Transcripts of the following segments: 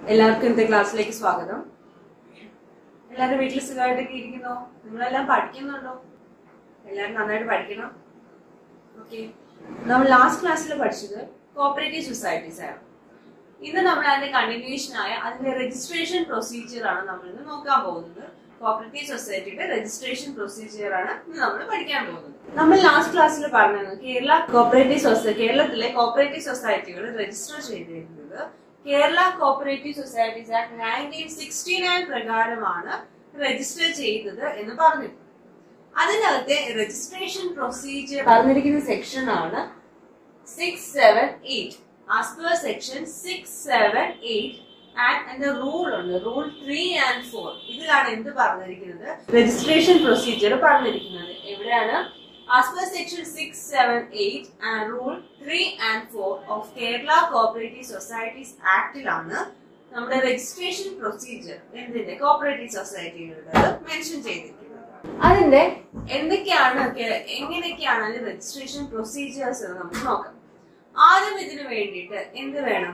എല്ലാവർക്കും ഇന്നത്തെ ക്ലാസ്സിലേക്ക് സ്വാഗതം എല്ലാവരും വീട്ടിൽ സുഖമായിട്ടൊക്കെ ഇരിക്കുന്നോ നിങ്ങളെല്ലാം പഠിക്കുന്നുണ്ടോ എല്ലാവരും നന്നായിട്ട് പഠിക്കണം ഓക്കെ നമ്മൾ ലാസ്റ്റ് ക്ലാസ്സിൽ പഠിച്ചത് കോപ്പറേറ്റീവ് സൊസൈറ്റീസ് ആണ് ഇന്ന് നമ്മൾ അതിന്റെ കണ്ടിന്യൂഷൻ ആയ അതിന്റെ രജിസ്ട്രേഷൻ പ്രൊസീജിയർ ആണ് നമ്മൾ ഇന്ന് നോക്കാൻ പോകുന്നത് കോപ്പറേറ്റീവ് സൊസൈറ്റിയുടെ രജിസ്ട്രേഷൻ പ്രൊസീജിയർ ആണ് ഇന്ന് നമ്മൾ പഠിക്കാൻ പോകുന്നത് നമ്മൾ ലാസ്റ്റ് ക്ലാസ്സിൽ പറഞ്ഞത് കേരള കോപ്പറേറ്റീവ് സൊസൈറ്റി കേരളത്തിലെ കോപ്പറേറ്റീവ് സൊസൈറ്റികൾ രജിസ്റ്റർ ചെയ്തിരിക്കുന്നത് Kerala cooperative societies act nineteen sixty nine പ്രകാരമാണ് രജിസ്റ്റർ ചെയ്തത് എന്ന് പറഞ്ഞു അതിനകത്തെ രജിസ്ട്രേഷൻ പ്രൊസീജിയർ പറഞ്ഞിരിക്കുന്ന സെക്ഷൻ ആണ് six seven eight as per section six seven eight and അതിന്റെ റൂൾ ഉണ്ട് റൂൾ ത്രീ ആൻഡ് ഫോർ ഇതിലാണ് എന്ത് പറഞ്ഞിരിക്കുന്നത് രജിസ്ട്രേഷൻ പ്രൊസീജിയർ പറഞ്ഞിരിക്കുന്നത് എവിടെയാണ് as per section six seven eight and rule three and four of Kerala cooperative societies ആക്ടിലാണ് നമ്മുടെ registration procedure എന്തിന്റെ cooperative സൊസൈറ്റികളുടെ മെൻഷൻ ചെയ്തിരിക്കുന്നത് അതിന്റെ എന്തൊക്കെയാണ് കെ- എങ്ങനെയൊക്കെയാണ് അതിന്റെ രജിസ്ട്രേഷൻ പ്രൊസീജിയേഴ്സ് എന്ന് നമുക്ക് നോക്കാം ആദ്യം ഇതിനു വേണ്ടിയിട്ട് എന്ത് വേണം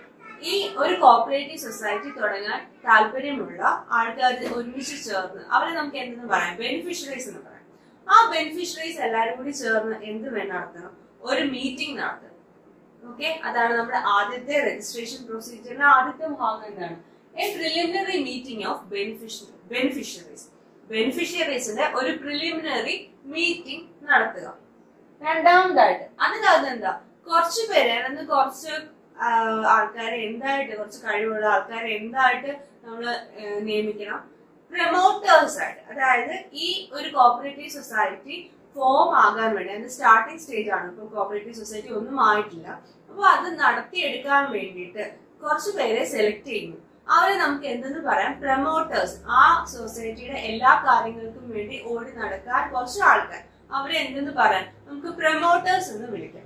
ഈ ഒരു കോപ്പറേറ്റീവ് സൊസൈറ്റി തുടങ്ങാൻ താല്പര്യമുള്ള ആൾക്കാർ ഒരുമിച്ച് ചേർന്ന് അവരെ നമുക്ക് എന്തെന്ന് പറയാം ബെനിഫിഷ്യറീസ് എന്ന് പറയാം ആ ബെനിഫിഷ്യറീസ് എല്ലാവരും കൂടി ചേർന്ന് എന്ത് വേണം നടത്തണം ഒരു മീറ്റിംഗ് നടത്തണം ഓക്കെ അതാണ് നമ്മുടെ ആദ്യത്തെ രജിസ്ട്രേഷൻ പ്രൊസീജിയറിന്റെ ആദ്യത്തെ ഭാഗം എന്താണ് a preliminary meeting of beneficiary beneficiaries ബെനിഫിഷ്യറീസിന്റെ ഒരു പ്രിലിമിനറി മീറ്റിംഗ് നടത്തുക രണ്ടാമതായിട്ട് അതിനകത്ത് എന്താ കുറച്ച് പേരെ അതായത് കുറച്ച് ആ, ആൾക്കാരെ എന്തായിട്ട് കുറച്ച് കഴിവുള്ള ആൾക്കാരെ എന്തായിട്ട് നമ്മൾ നിയമിക്കണം പ്രൊമോട്ടേഴ്സ് ആയിട്ട് അതായത് ഈ ഒരു കോപ്പറേറ്റീവ് സൊസൈറ്റി ഫോം ആകാൻ വേണ്ടി അതിന്റെ സ്റ്റാർട്ടിംഗ് സ്റ്റേജ് ആണ് ഇപ്പൊ കോപ്പറേറ്റീവ് സൊസൈറ്റി ഒന്നും ആയിട്ടില്ല അപ്പൊ അത് നടത്തിയെടുക്കാൻ വേണ്ടിയിട്ട് കുറച്ച് പേരെ സെലക്ട് ചെയ്യുന്നു അവരെ നമുക്ക് എന്തെന്ന് പറയാം പ്രൊമോട്ടേഴ്സ് ആ സൊസൈറ്റിയുടെ എല്ലാ കാര്യങ്ങൾക്കും വേണ്ടി ഓടി നടക്കാൻ കുറച്ച് ആൾക്കാർ അവരെ എന്തെന്ന് പറയാം നമുക്ക് പ്രൊമോട്ടേഴ്സ് എന്ന് വിളിക്കാം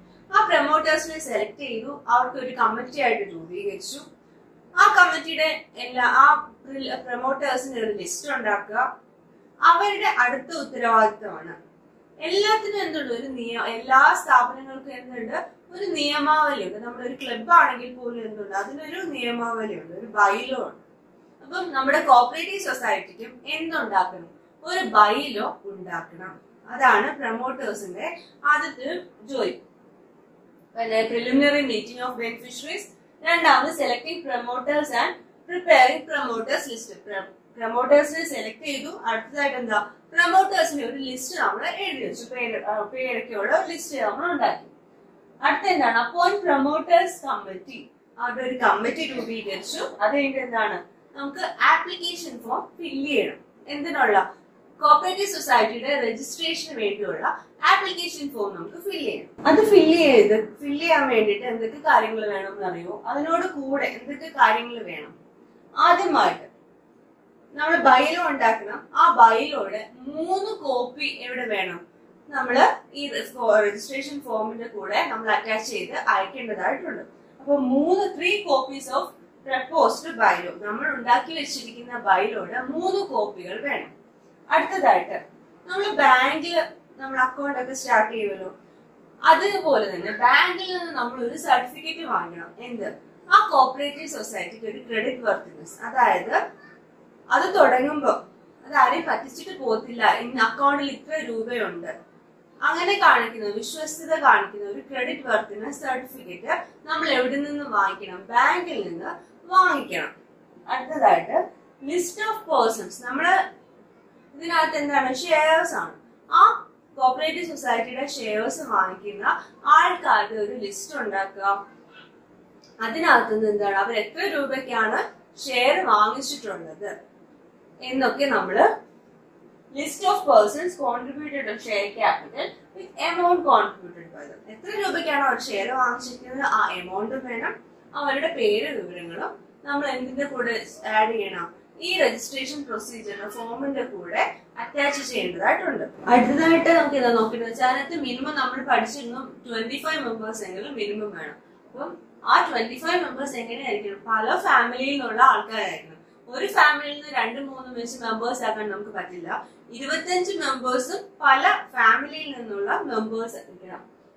ആ പ്രൊമോട്ടേഴ്സിനെ സെലക്ട് ചെയ്തു അവർക്ക് ഒരു കമ്മിറ്റി ആയിട്ട് രൂപീകരിച്ചു ആ കമ്മിറ്റിയുടെ എല്ലാ ആ പ്രൊമോട്ടേഴ്സിന്റെ ഒരു ലിസ്റ്റ് ഉണ്ടാക്കുക അവരുടെ അടുത്ത ഉത്തരവാദിത്തമാണ് എല്ലാത്തിനും എന്തുണ്ട് ഒരു നിയ എല്ലാ സ്ഥാപനങ്ങൾക്കും എന്തുണ്ട് ഒരു നിയമാവലി ഉണ്ട് നമ്മുടെ ഒരു ക്ലബ് ആണെങ്കിൽ പോലും എന്തുണ്ട് അതിനൊരു നിയമാവലി ഉണ്ട് ഒരു ബൈലോ ഉണ്ട് അപ്പം നമ്മുടെ കോപ്പറേറ്റീവ് സൊസൈറ്റിക്കും എന്തുണ്ടാക്കണം ഒരു ബൈലോ ഉണ്ടാക്കണം അതാണ് പ്രൊമോട്ടേഴ്സിന്റെ ആദ്യത്തെ ജോലി പിന്നെ പ്രിലിമിനറി മീറ്റിംഗ് ഓഫ് ബെനിഫിഷ്യറീസ് രണ്ടാമത് selecting promoters and preparing promoters list പ്രൊമോട്ടേഴ്സിനെ സെലക്ട് ചെയ്തു അടുത്തതായിട്ട് എന്താ പ്രൊമോട്ടേഴ്സിന്റെ ഒരു ലിസ്റ്റ് നമ്മൾ എഴുതി വെച്ചു പേര് ആ, പേരൊക്കെയുള്ള ലിസ്റ്റ് നമ്മൾ ഉണ്ടാക്കി അടുത്ത എന്താണ് അപ്പോയിന്റ് പ്രൊമോട്ടേഴ്സ് കമ്മിറ്റി അവരുടെ ഒരു കമ്മിറ്റി രൂപീകരിച്ചു അത് കഴിഞ്ഞിട്ട് എന്താണ് നമുക്ക് ആപ്ലിക്കേഷൻ ഫോം ഫില്ല് ചെയ്യണം എന്തിനുള്ള കോപ്പറേറ്റീവ് സൊസൈറ്റിയുടെ രജിസ്ട്രേഷന് വേണ്ടിയുള്ള ആപ്ലിക്കേഷൻ ഫോം നമുക്ക് ഫില്ല് ചെയ്യണം അത് ഫില്ല് ചെയ്ത് ഫില്ല് ചെയ്യാൻ വേണ്ടിയിട്ട് എന്തൊക്കെ കാര്യങ്ങൾ വേണം എന്നറിയോ അതിനോട് കൂടെ എന്തൊക്കെ കാര്യങ്ങൾ വേണം ആദ്യമായിട്ട് നമ്മൾ ബൈലോ ഉണ്ടാക്കണം ആ ബൈലോയുടെ മൂന്ന് കോപ്പി എവിടെ വേണം നമ്മൾ ഈ രജിസ്ട്രേഷൻ ഫോമിന്റെ കൂടെ നമ്മൾ അറ്റാച്ച് ചെയ്ത് അയക്കേണ്ടതായിട്ടുണ്ട് അപ്പൊ മൂന്ന് three copies of proposed bylaw നമ്മൾ ഉണ്ടാക്കി വെച്ചിരിക്കുന്ന ബൈലോയുടെ മൂന്ന് കോപ്പികൾ വേണം അടുത്തതായിട്ട് നമ്മൾ ബാങ്കിൽ നമ്മൾ അക്കൗണ്ട് ഒക്കെ സ്റ്റാർട്ട് ചെയ്യുമല്ലോ അതുപോലെ തന്നെ ബാങ്കിൽ നിന്ന് നമ്മൾ ഒരു സർട്ടിഫിക്കറ്റ് വാങ്ങണം എന്ത് ആ കോപ്പറേറ്റീവ് സൊസൈറ്റിക്ക് ഒരു ക്രെഡിറ്റ് വർത്തിനെസ് അതായത് അത് തുടങ്ങുമ്പോൾ അത് ആരെയും പറ്റിച്ചിട്ട് പോകത്തില്ല ഇന്ന് അക്കൗണ്ടിൽ ഇത്ര രൂപയുണ്ട് അങ്ങനെ കാണിക്കുന്ന വിശ്വസ്തത കാണിക്കുന്ന ഒരു ക്രെഡിറ്റ് വർത്തിന് സർട്ടിഫിക്കറ്റ് നമ്മൾ എവിടെ നിന്ന് വാങ്ങിക്കണം ബാങ്കിൽ നിന്ന് വാങ്ങിക്കണം അടുത്തതായിട്ട് ലിസ്റ്റ് ഓഫ് പേഴ്സൺസ് നമ്മള് ഇതിനകത്ത് എന്താണ് ഷെയർസ് ആണ് ആ കോപ്പറേറ്റീവ് സൊസൈറ്റിയുടെ ഷെയർസ് വാങ്ങിക്കുന്ന ആൾക്കാരുടെ ഒരു ലിസ്റ്റ് ഉണ്ടാക്കുക അതിനകത്ത് നിന്ന് എന്താണ് അവർ എത്ര രൂപയ്ക്കാണ് ഷെയർ വാങ്ങിച്ചിട്ടുള്ളത് എന്നൊക്കെ നമ്മള് list of persons contributed to share capital with amount contributed by them എത്ര രൂപയ്ക്കാണ് അവർ ഷെയർ വാങ്ങിച്ചിരിക്കുന്നത് ആ എമൗണ്ടും വേണം അവരുടെ പേര് വിവരങ്ങളും നമ്മൾ എന്തിന്റെ കൂടെ ആഡ് ചെയ്യണം ഈ രജിസ്ട്രേഷൻ പ്രൊസീജിയർ ഫോമിന്റെ കൂടെ അറ്റാച്ച് ചെയ്യേണ്ടതായിട്ടുണ്ട് അടുത്തതായിട്ട് നമുക്ക് ഇതാ നോക്കുന്നത് വെച്ചാൽ അതിനകത്ത് മിനിമം നമ്മൾ പഠിച്ചിരുന്നു ട്വന്റി ഫൈവ് മെമ്പേഴ്സ് എങ്കിലും മിനിമം വേണം അപ്പം ആ ട്വന്റി ഫൈവ് മെമ്പേഴ്സ് എങ്ങനെയായിരിക്കണം പല ഫാമിലിയിൽ നിന്നുള്ള ആൾക്കാരായിരിക്കണം ഒരു ഫാമിലിയിൽ നിന്ന് രണ്ട് മൂന്ന് വെച്ച് മെമ്പേഴ്സ് ആക്കാൻ നമുക്ക് പറ്റില്ല ഇരുപത്തഞ്ച് മെമ്പേഴ്സും പല ഫാമിലിയിൽ നിന്നുള്ള മെമ്പേഴ്സ് ആയിരിക്കണം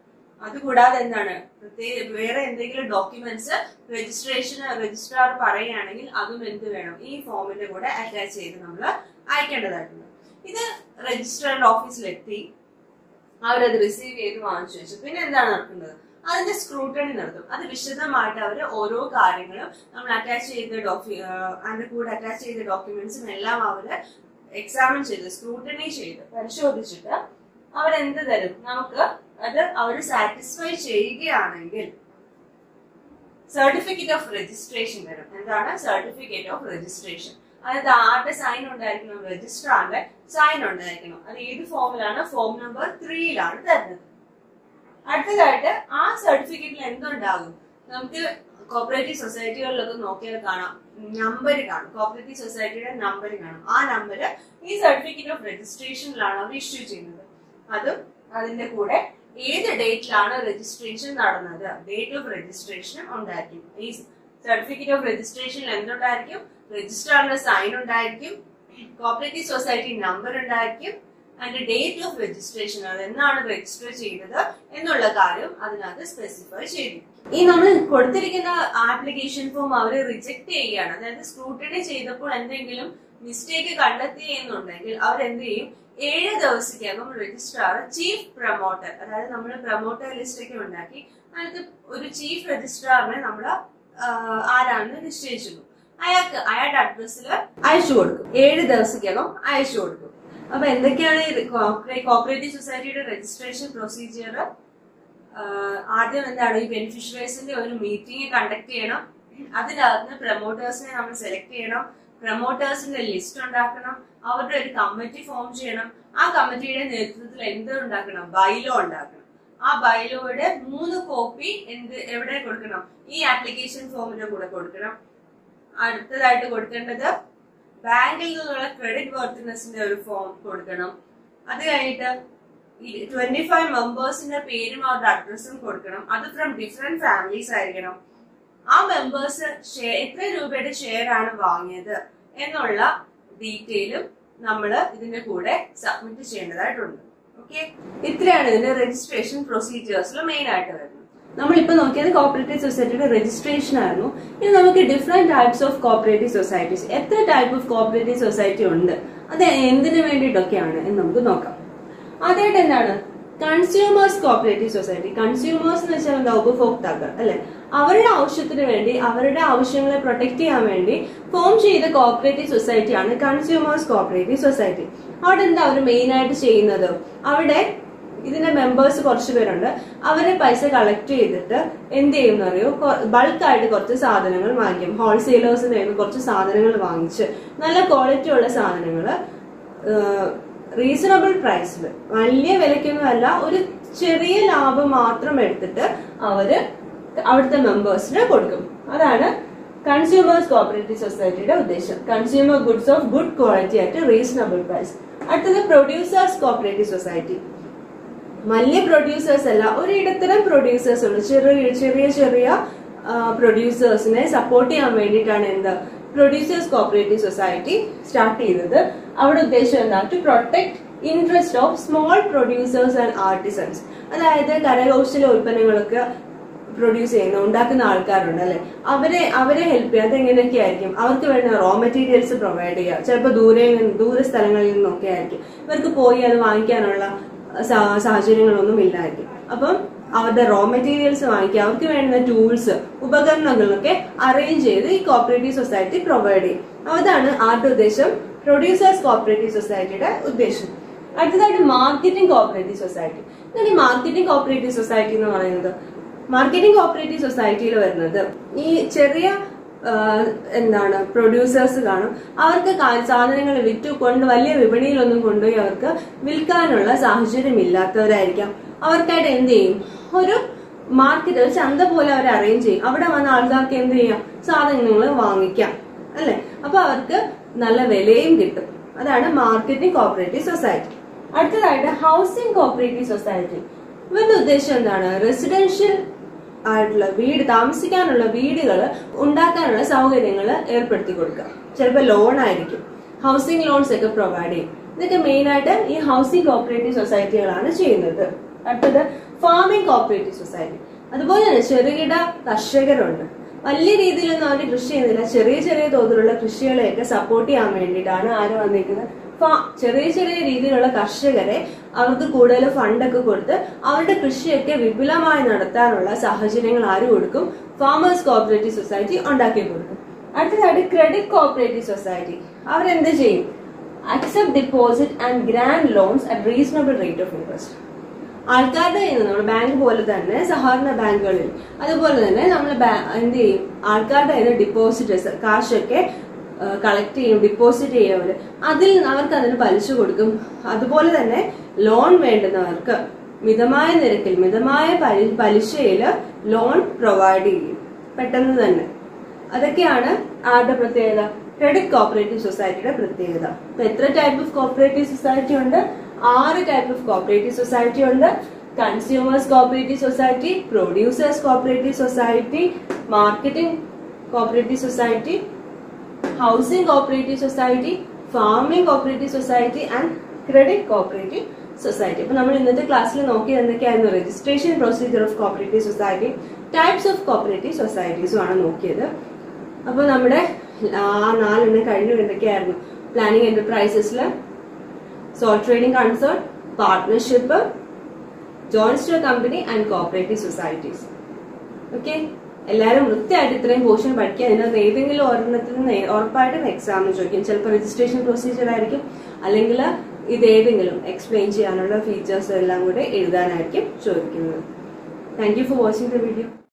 അതുകൂടാതെ എന്താണ് പ്രത്യേക വേറെ എന്തെങ്കിലും ഡോക്യുമെന്റ്സ് രജിസ്ട്രേഷൻ രജിസ്ട്രാർ പറയുകയാണെങ്കിൽ അതും എന്ത് വേണം ഈ ഫോമിന്റെ കൂടെ അറ്റാച്ച് ചെയ്ത് നമ്മൾ അയക്കേണ്ടതായിട്ടുണ്ട് ഇത് രജിസ്ട്രാറിന്റെ ഓഫീസിലെത്തി അവരത് റിസീവ് ചെയ്ത് വാങ്ങിച്ചു വെച്ചു പിന്നെ എന്താണ് നടക്കുന്നത് അതിന്റെ സ്ക്രൂട്ടണി നടത്തും അത് വിശദമായിട്ട് അവർ ഓരോ കാര്യങ്ങളും നമ്മൾ അറ്റാച്ച് ചെയ്ത ഡോക്യു അതിന്റെ കൂടെ അറ്റാച്ച് ചെയ്ത ഡോക്യുമെന്റ്സും എല്ലാം അവര് എക്സാമിൻ ചെയ്ത് സ്ക്രൂട്ടണി ചെയ്ത് പരിശോധിച്ചിട്ട് അവരെന്ത് തരും നമുക്ക് അത് അവർ സാറ്റിസ്ഫൈ ചെയ്യുകയാണെങ്കിൽ സർട്ടിഫിക്കറ്റ് ഓഫ് രജിസ്ട്രേഷൻ തരും എന്താണ് സർട്ടിഫിക്കറ്റ് ഓഫ് രജിസ്ട്രേഷൻ അതായത് ആരുടെ സൈൻ ഉണ്ടായിരിക്കണം രജിസ്ട്രാറിന്റെ സൈൻ ഉണ്ടായിരിക്കണം അത് ഏത് ഫോമിലാണ് ഫോം നമ്പർ ത്രീയിലാണ് തരുന്നത് അടുത്തതായിട്ട് ആ സർട്ടിഫിക്കറ്റിൽ എന്തുണ്ടാകും നമുക്ക് കോപ്പറേറ്റീവ് സൊസൈറ്റികളിലൊക്കെ നോക്കിയാൽ കാണാം നമ്പർ കാണും കോപ്പറേറ്റീവ് സൊസൈറ്റിയുടെ നമ്പർ കാണും ആ നമ്പർ ഈ സർട്ടിഫിക്കറ്റ് ഓഫ് രജിസ്ട്രേഷനിലാണ് അവർ ഇഷ്യൂ ചെയ്യുന്നത് അതും അതിന്റെ കൂടെ ഏത് ഡേറ്റിലാണ് രജിസ്ട്രേഷൻ നടന്നത് ഡേറ്റ് ഓഫ് രജിസ്ട്രേഷനും ഉണ്ടായിരിക്കും ഈ സർട്ടിഫിക്കറ്റ് ഓഫ് രജിസ്ട്രേഷനിൽ എന്തുണ്ടായിരിക്കും രജിസ്ട്രാറിന്റെ സൈൻ ഉണ്ടായിരിക്കും കോപ്പറേറ്റീവ് സൊസൈറ്റി നമ്പർ ഉണ്ടായിരിക്കും അതിന്റെ ഡേറ്റ് ഓഫ് രജിസ്ട്രേഷൻ അത് എന്നാണ് രജിസ്റ്റർ ചെയ്തത് എന്നുള്ള കാര്യം അതിനകത്ത് സ്പെസിഫൈ ചെയ്തിരിക്കും ഈ നമ്മൾ കൊടുത്തിരിക്കുന്ന ആപ്ലിക്കേഷൻ ഫോം അവർ റിജക്ട് ചെയ്യുകയാണ് അതായത് സ്ക്രൂട്ടണി ചെയ്തപ്പോൾ എന്തെങ്കിലും മിസ്റ്റേക്ക് കണ്ടെത്തി എന്നുണ്ടെങ്കിൽ അവർ എന്ത് ചെയ്യും ഏഴ് ദിവസത്തിനകം രജിസ്ട്രാർ ചീഫ് പ്രൊമോട്ടർ അതായത് നമ്മൾ പ്രൊമോട്ടർ ലിസ്റ്റ് ഒക്കെ ഉണ്ടാക്കി അതിനകത്ത് ഒരു ചീഫ് രജിസ്ട്രാറിനെ നമ്മൾ ആരാണെന്ന് നിശ്ചയിച്ചിരുന്നു അയാൾക്ക് അയാളുടെ അഡ്രസ്സിൽ അയച്ചു കൊടുക്കും ഏഴ് ദിവസത്തിനകം അയച്ചു കൊടുക്കും അപ്പൊ എന്തൊക്കെയാണ് ഈ കോപ്പറേറ്റീവ് സൊസൈറ്റിയുടെ രജിസ്ട്രേഷൻ പ്രൊസീജിയർ ആദ്യം എന്താണ് ഈ ബെനിഫിഷ്യറീസിന്റെ ഒരു മീറ്റിംഗ് കണ്ടക്ട് ചെയ്യണം അതിനകത്ത് പ്രൊമോട്ടേഴ്സിനെ നമ്മൾ സെലക്ട് ചെയ്യണം പ്രൊമോട്ടേഴ്സിന്റെ ലിസ്റ്റ് ഉണ്ടാക്കണം അവരുടെ ഒരു കമ്മിറ്റി ഫോം ചെയ്യണം ആ കമ്മിറ്റിയുടെ നേതൃത്വത്തിൽ എന്ത് ഉണ്ടാക്കണം ബൈലോ ഉണ്ടാക്കണം ആ ബൈലോയുടെ മൂന്ന് കോപ്പി എന്ത് എവിടെ കൊടുക്കണം ഈ ആപ്ലിക്കേഷൻ ഫോമിന്റെ കൂടെ കൊടുക്കണം അടുത്തതായിട്ട് കൊടുക്കേണ്ടത് ബാങ്കിൽ നിന്നുള്ള ക്രെഡിറ്റ് വർത്തിനെസിന്റെ ഒരു ഫോം കൊടുക്കണം അത് കഴിഞ്ഞിട്ട് ട്വന്റി ഫൈവ് മെമ്പേഴ്സിന്റെ പേരും അവരുടെ അഡ്രസ്സും കൊടുക്കണം അത് ഫ്രം ഡിഫറെന്റ് ഫാമിലീസ് ആയിരിക്കണം ആ മെമ്പേഴ്സ് എത്ര രൂപയുടെ ഷെയർ ആണ് വാങ്ങിയത് എന്നുള്ള ഡീറ്റെയിലും നമ്മൾ ഇതിന്റെ കൂടെ സബ്മിറ്റ് ചെയ്യേണ്ടതായിട്ടുണ്ട് ഓക്കെ ഇത്രയാണ് ഇതിന്റെ രജിസ്ട്രേഷൻ പ്രൊസീജിയേഴ്സിൽ മെയിൻ ആയിട്ട് വരുന്നത് നമ്മളിപ്പോ നോക്കിയത് കോപ്പറേറ്റീവ് സൊസൈറ്റിയുടെ രജിസ്ട്രേഷൻ ആയിരുന്നു ഇനി നമുക്ക് different types of cooperative societies എത്ര ടൈപ്പ് ഓഫ് കോപ്പറേറ്റീവ് സൊസൈറ്റി ഉണ്ട് അത് എന്തിനു വേണ്ടിയിട്ടൊക്കെയാണ് എന്ന് നമുക്ക് നോക്കാം ആദ്യമായിട്ട് എന്താണ് കൺസ്യൂമേഴ്സ് കോപ്പറേറ്റീവ് സൊസൈറ്റി കൺസ്യൂമേഴ്സ് എന്ന് വെച്ചാൽ എന്താ ഉപഭോക്താക്കൾ അല്ലെ അവരുടെ ആവശ്യത്തിന് വേണ്ടി അവരുടെ ആവശ്യങ്ങളെ പ്രൊട്ടക്ട് ചെയ്യാൻ വേണ്ടി ഫോം ചെയ്ത കോപ്പറേറ്റീവ് സൊസൈറ്റിയാണ് കൺസ്യൂമേഴ്സ് കോപ്പറേറ്റീവ് സൊസൈറ്റി അവിടെ എന്താ അവർ മെയിൻ ആയിട്ട് ചെയ്യുന്നത് അവിടെ ഇതിന്റെ മെമ്പേഴ്സ് കുറച്ച് പേരുണ്ട് അവരെ പൈസ കളക്ട് ചെയ്തിട്ട് എന്ത് ചെയ്യുമെന്ന് അറിയോ ബൾക്കായിട്ട് കുറച്ച് സാധനങ്ങൾ വാങ്ങിക്കും ഹോൾസെയിലേഴ്സിൽ നിന്ന് കുറച്ച് സാധനങ്ങൾ വാങ്ങിച്ച് നല്ല ക്വാളിറ്റി ഉള്ള സാധനങ്ങൾ റീസണബിൾ പ്രൈസിൽ വലിയ വിലയ്ക്കൊന്നും അല്ല ഒരു ചെറിയ ലാഭം മാത്രം എടുത്തിട്ട് അവര് അവിടുത്തെ മെമ്പേഴ്സിന് കൊടുക്കും അതാണ് കൺസ്യൂമേഴ്സ് കോപ്പറേറ്റീവ് സൊസൈറ്റിയുടെ ഉദ്ദേശം consumer goods of good quality at reasonable price അടുത്തത് പ്രൊഡ്യൂസേഴ്സ് കോപ്പറേറ്റീവ് സൊസൈറ്റി വലിയ പ്രൊഡ്യൂസേഴ്സ് അല്ല ഒരു ഇടത്തരം പ്രൊഡ്യൂസേഴ്സ് ഉണ്ട് ചെറിയ ചെറിയ ചെറിയ പ്രൊഡ്യൂസേഴ്സിനെ സപ്പോർട്ട് ചെയ്യാൻ വേണ്ടിയിട്ടാണ് എന്ത് പ്രൊഡ്യൂസേഴ്സ് കോപ്പറേറ്റീവ് സൊസൈറ്റി സ്റ്റാർട്ട് ചെയ്തത് അവിടെ ഉദ്ദേശം എന്താ to protect interest of small producers and artisans അതായത് കരകൗശല ഉൽപ്പന്നങ്ങളൊക്കെ പ്രൊഡ്യൂസ് ചെയ്യുന്ന ഉണ്ടാക്കുന്ന ആൾക്കാരുണ്ട് അല്ലെ അവരെ അവരെ ഹെൽപ്പ് ചെയ്യുക അതെങ്ങനെയൊക്കെ ആയിരിക്കും അവർക്ക് വേണ്ട റോ മെറ്റീരിയൽസ് പ്രൊവൈഡ് ചെയ്യുക ചിലപ്പോൾ ദൂരെ ദൂര സ്ഥലങ്ങളിൽ നിന്നൊക്കെ ആയിരിക്കും ഇവർക്ക് പോയി അത് വാങ്ങിക്കാനുള്ള സാഹചര്യങ്ങളൊന്നും ഇല്ലായിരിക്കും അപ്പം അവരുടെ റോ മെറ്റീരിയൽസ് വാങ്ങിക്കുക അവർക്ക് വേണ്ടുന്ന ടൂൾസ് ഉപകരണങ്ങളൊക്കെ അറേഞ്ച് ചെയ്ത് ഈ കോപ്പറേറ്റീവ് സൊസൈറ്റി പ്രൊവൈഡ് ചെയ്യും അതാണ് ആരുടെ ഉദ്ദേശം പ്രൊഡ്യൂസേഴ്സ് കോപ്പറേറ്റീവ് സൊസൈറ്റിയുടെ ഉദ്ദേശം അടുത്തതായിട്ട് മാർക്കറ്റിംഗ് കോപ്പറേറ്റീവ് സൊസൈറ്റി എന്താണ് ഈ മാർക്കറ്റിംഗ് കോപ്പറേറ്റീവ് സൊസൈറ്റി എന്ന് പറയുന്നത് മാർക്കറ്റിംഗ് കോപ്പറേറ്റീവ് സൊസൈറ്റിയിൽ വരുന്നത് ഈ ചെറിയ എന്താണ് പ്രൊഡ്യൂസേഴ്സ് കാണും അവർക്ക് സാധനങ്ങൾ വിറ്റു കൊണ്ട് വലിയ വിപണിയിലൊന്നും കൊണ്ടുപോയി അവർക്ക് വിൽക്കാനുള്ള സാഹചര്യം ഇല്ലാത്തവരായിരിക്കാം അവർക്കായിട്ട് എന്ത് ചെയ്യും ഒരു മാർക്കറ്റ് ഒരു ചന്ത പോലെ അവർ അറേഞ്ച് ചെയ്യും അവിടെ വന്ന ആൾക്കാർക്ക് എന്ത് ചെയ്യാം സാധനങ്ങൾ വാങ്ങിക്കാം അല്ലെ അപ്പൊ അവർക്ക് നല്ല വിലയും കിട്ടും അതാണ് മാർക്കറ്റിംഗ് കോപ്പറേറ്റീവ് സൊസൈറ്റി അടുത്തതായിട്ട് ഹൗസിംഗ് കോപ്പറേറ്റീവ് സൊസൈറ്റി ഇവരുടെ ഉദ്ദേശം എന്താണ് റെസിഡൻഷ്യൽ ആയിട്ടുള്ള വീട് താമസിക്കാനുള്ള വീടുകൾ ഉണ്ടാക്കാനുള്ള സൗകര്യങ്ങൾ ഏർപ്പെടുത്തി കൊടുക്കുക ചിലപ്പോൾ ലോൺ ആയിരിക്കും ഹൗസിംഗ് ലോൺസ് ഒക്കെ പ്രൊവൈഡ് ചെയ്യും ഇതൊക്കെ മെയിൻ ആയിട്ട് ഈ ഹൗസിംഗ് കോപ്പറേറ്റീവ് സൊസൈറ്റികളാണ് ചെയ്യുന്നത് അടുത്തത് ഫാമിംഗ് കോപ്പറേറ്റീവ് സൊസൈറ്റി അതുപോലെ തന്നെ ചെറുകിട കർഷകരുണ്ട് വലിയ രീതിയിലൊന്നും അവർ കൃഷി ചെയ്യുന്നില്ല ചെറിയ ചെറിയ തോതിലുള്ള കൃഷികളെയൊക്കെ സപ്പോർട്ട് ചെയ്യാൻ വേണ്ടിയിട്ടാണ് ആര് വന്നിരിക്കുന്നത് ഫാ- ചെറിയ ചെറിയ രീതിയിലുള്ള കർഷകരെ അവർക്ക് കൂടുതൽ ഫണ്ടൊക്കെ കൊടുത്ത് അവരുടെ കൃഷിയൊക്കെ വിപുലമായി നടത്താനുള്ള സാഹചര്യങ്ങൾ ആര് കൊടുക്കും ഫാമേഴ്സ് കോപ്പറേറ്റീവ് സൊസൈറ്റി ഉണ്ടാക്കി കൊടുക്കും അടുത്തതായിട്ട് ക്രെഡിറ്റ് കോപ്പറേറ്റീവ് സൊസൈറ്റി അവരെന്ത് ചെയ്യും accept deposit and grand loans at reasonable rate of interest ആൾക്കാരുടെ കയ്യിൽ നിന്ന് നമ്മൾ ബാങ്ക് പോലെ തന്നെ സഹകരണ ബാങ്കുകളിൽ അതുപോലെ തന്നെ നമ്മൾ എന്ത് ചെയ്യും ആൾക്കാരുടെ കയ്യിൽ നിന്ന് ഡിപ്പോസിറ്റ് കാശൊക്കെ കളക്ട് ചെയ്യും ഡിപ്പോസിറ്റ് ചെയ്യും അവര് അതിൽ നിന്ന് അവർക്ക് അതിന് പലിശ കൊടുക്കും അതുപോലെ തന്നെ ലോൺ വേണ്ടുന്നവർക്ക് മിതമായ നിരക്കിൽ മിതമായ പലി- പലിശയിൽ ലോൺ പ്രൊവൈഡ് ചെയ്യും പെട്ടെന്ന് തന്നെ അതൊക്കെയാണ് ആരുടെ പ്രത്യേകത ക്രെഡിറ്റ് കോപ്പറേറ്റീവ് സൊസൈറ്റിയുടെ പ്രത്യേകത ഇപ്പൊ എത്ര ടൈപ്പ് ഓഫ് കോപ്പറേറ്റീവ് സൊസൈറ്റി ഉണ്ട് ആറ് ടൈപ്പ് ഓഫ് കോപ്പറേറ്റീവ് സൊസൈറ്റി ഉണ്ട് consumers cooperative society producers cooperative society marketing cooperative society housing cooperative society farming cooperative society and credit cooperative society അപ്പൊ നമ്മൾ ഇന്നത്തെ ക്ലാസ്സിൽ നോക്കിയത് എന്തൊക്കെയായിരുന്നു registration procedure of cooperative society types of cooperative സൊസൈറ്റീസും ആണ് നോക്കിയത് അപ്പൊ നമ്മുടെ ആ നാലെണ്ണം കഴിഞ്ഞു എന്തൊക്കെയായിരുന്നു പ്ലാനിങ് എന്റർപ്രൈസസിൽ sole trading concern partnership joint store company and cooperative societies okay എല്ലാവരും വൃത്തിയായിട്ട് ഇത്രയും പോർഷൻ പഠിക്കുക അതിനകത്ത് ഏതെങ്കിലും ഒരെണ്ണത്തിൽ നിന്ന് ഉറപ്പായിട്ടും എക്സാമിന് ചോദിക്കും ചിലപ്പോൾ രജിസ്ട്രേഷൻ പ്രൊസീജിയർ ആയിരിക്കും അല്ലെങ്കിൽ ഇത് ഏതെങ്കിലും എക്സ്പ്ലെയിൻ ചെയ്യാനുള്ള ഫീച്ചേഴ്സ് എല്ലാം കൂടെ എഴുതാനായിരിക്കും ചോദിക്കുന്നത് thank you for watching the video